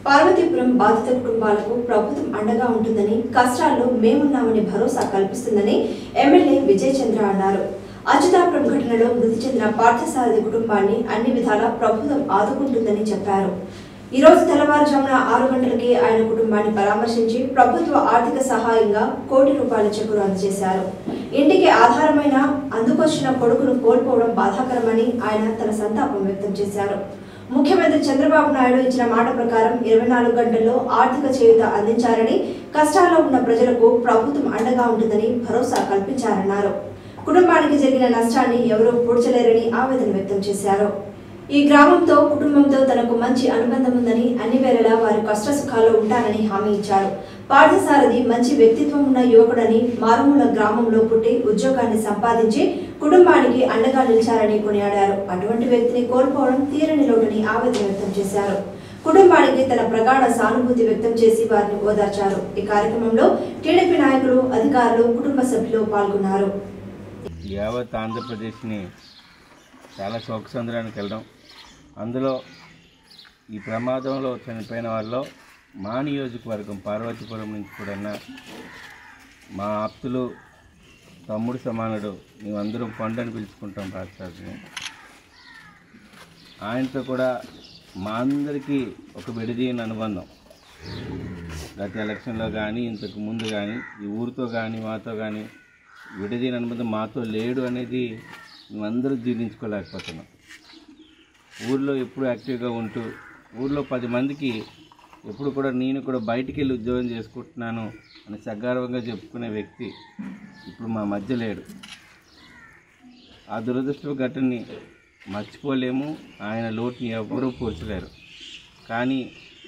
పార్వతీపురం బాధిత కుటుంబాలకు ప్రభుత్వం అండగా ఉంటుందని కష్టాల్లో మేమున్నామని భరోసా కల్పిస్తుందని ఎమ్మెల్యే విజయ్ చంద్ర అన్నారు అచ్యుతాపురం ఘటనలో మృతి చెందిన పార్థసారథి కుటుంబాన్ని అన్ని విధాలా ప్రభుత్వం ఆదుకుంటుందని చెప్పారు ఈ రోజు తెల్లవారుజామున ఆరు గంటలకి ఆయన కుటుంబాన్ని పరామర్శించి ప్రభుత్వ ఆర్థిక సహాయంగా కోటి రూపాయల చెక్కులు అందజేశారు ఇంటికి ఆధారమైన అందుకొచ్చిన కొడుకును కోల్పోవడం బాధాకరమని ఆయన తన సంతాపం వ్యక్తం చేశారు ముఖ్యమంత్రి చంద్రబాబు నాయుడు ఇచ్చిన మాట ప్రకారం ఇరవై నాలుగు గంటల్లో ఆర్థిక చేయూత అందించారని కష్టాల్లో ఉన్న ప్రజలకు ప్రభుత్వం అండగా ఉంటుందని భరోసా కల్పించారన్నారు కుటుంబానికి జరిగిన నష్టాన్ని ఎవరూ పూడ్చలేరని ఆవేదన వ్యక్తం చేశారు ఈ గ్రామంతో కుటుంబంతో తనకు మంచి అనుబంధం ఉందని అన్ని వేళలా వారి కష్ట సుఖాల్లో ఉంటానని హామీ ఇచ్చారు పార్థసారథి మంచి వ్యక్తిత్వం ఉన్న యువకుడని మారుమూల గ్రామంలో పుట్టి ఉద్యోగాన్ని సంపాదించి కుటుంబానికి అండగా నిలిచారని కొనియాడారు అటువంటి వ్యక్తిని కోల్పోవడం తీరని లోటని ఆవేదన వ్యక్తం చేశారు కుటుంబానికి తన ప్రగాఢ సానుభూతి వ్యక్తం చేసి వారిని ఓదార్చారు ఈ కార్యక్రమంలో టీడీపీ నాయకులు అధికారులు కుటుంబ సభ్యులు పాల్గొన్నారు యావత్ ఆంధ్రప్రదేశ్ని చాలా శోకసంద్రానికి వెళ్ళడం అందులో ఈ ప్రమాదంలో చనిపోయిన వాళ్ళలో మా నియోజకవర్గం పార్వతీపురం నుంచి కూడా మా ఆప్తులు తమ్ముడు సమానుడు మేమందరం కొండని పిలుచుకుంటాం రాష్ట్రాన్ని ఆయనతో కూడా మా అందరికీ ఒక విడదీయని అనుబంధం గత ఎలక్షన్లో కానీ ఇంతకు ముందు కానీ ఈ ఊరితో కానీ మాతో కానీ విడదీని అనుబంధం మాతో లేడు అనేది మేమందరూ జీర్ణించుకోలేకపోతున్నాం ఊర్లో ఎప్పుడు యాక్టివ్గా ఉంటూ ఊర్లో పది మందికి ఎప్పుడు కూడా నేను కూడా బయటికి వెళ్ళి ఉద్యోగం చేసుకుంటున్నాను అని సగర్వంగా చెప్పుకునే వ్యక్తి ఇప్పుడు మా మధ్య లేడు ఆ దురదృష్ట ఘటనని మర్చిపోలేము ఆయన లోటుని ఎవ్వరూ పూడ్చలేరు కానీ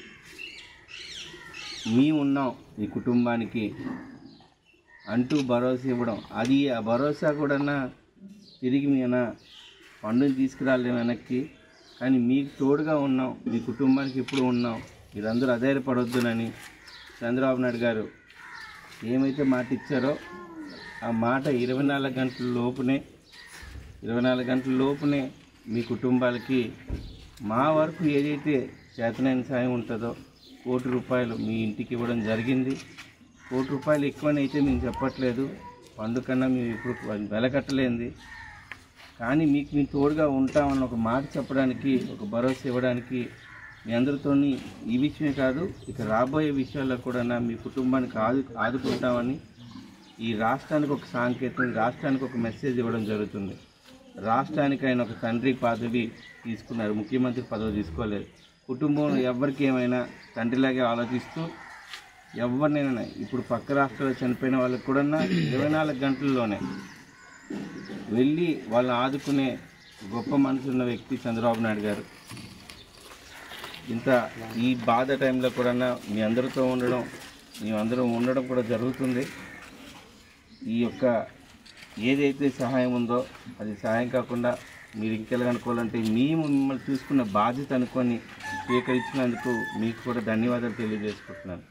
మేము ఉన్నాం ఈ కుటుంబానికి అంటూ భరోసా ఇవ్వడం అది ఆ భరోసా కూడా తిరిగి మీన పండుని తీసుకురాలేము వెనక్కి కానీ మీకు తోడుగా ఉన్నాం మీ కుటుంబానికి ఇప్పుడు ఉన్నాం మీరందరూ అధైర్యపడొద్దునని చంద్రబాబు నాయుడు గారు ఏమైతే మాట ఇచ్చారో ఆ మాట ఇరవై నాలుగు గంటల లోపునే ఇరవై నాలుగు గంటల లోపునే మీ కుటుంబాలకి మా వరకు ఏదైతే చేతనైన సాయం ఉంటుందో కోటి రూపాయలు మీ ఇంటికి ఇవ్వడం జరిగింది కోటి రూపాయలు ఎక్కువనైతే మేము చెప్పట్లేదు పండు కన్నా మేము ఇప్పుడు వెలకట్టలేంది కానీ మీకు మేము తోడుగా ఉంటామన్న ఒక మాట చెప్పడానికి ఒక భరోసా ఇవ్వడానికి మీ అందరితో ఈ విషయమే కాదు ఇక రాబోయే విషయాల్లో కూడా మీ కుటుంబానికి ఆదు ఆదుకుంటామని ఈ రాష్ట్రానికి ఒక సాంకేతం ఈ రాష్ట్రానికి ఒక మెసేజ్ ఇవ్వడం జరుగుతుంది రాష్ట్రానికి ఆయన ఒక తండ్రి పదవి తీసుకున్నారు ముఖ్యమంత్రి పదవి తీసుకోలేదు కుటుంబం ఎవరికి ఏమైనా తండ్రిలాగే ఆలోచిస్తూ ఎవరినైనా ఇప్పుడు పక్క రాష్ట్రాల్లో చనిపోయిన వాళ్ళకి కూడా ఇరవై నాలుగు గంటల్లోనే వెళ్ళి వాళ్ళని ఆదుకునే గొప్ప మనసు ఉన్న వ్యక్తి చంద్రబాబు నాయుడు గారు ఇంత ఈ బాధ టైంలో కూడా మీ అందరితో ఉండడం మీ అందరం ఉండడం కూడా జరుగుతుంది ఈ యొక్క ఏదైతే సహాయం ఉందో అది సహాయం కాకుండా మీరు ఇంకెలా అనుకోవాలంటే మేము మిమ్మల్ని చూసుకున్న బాధ్యత అనుకొని స్వీకరించినందుకు మీకు కూడా ధన్యవాదాలు తెలియజేసుకుంటున్నాను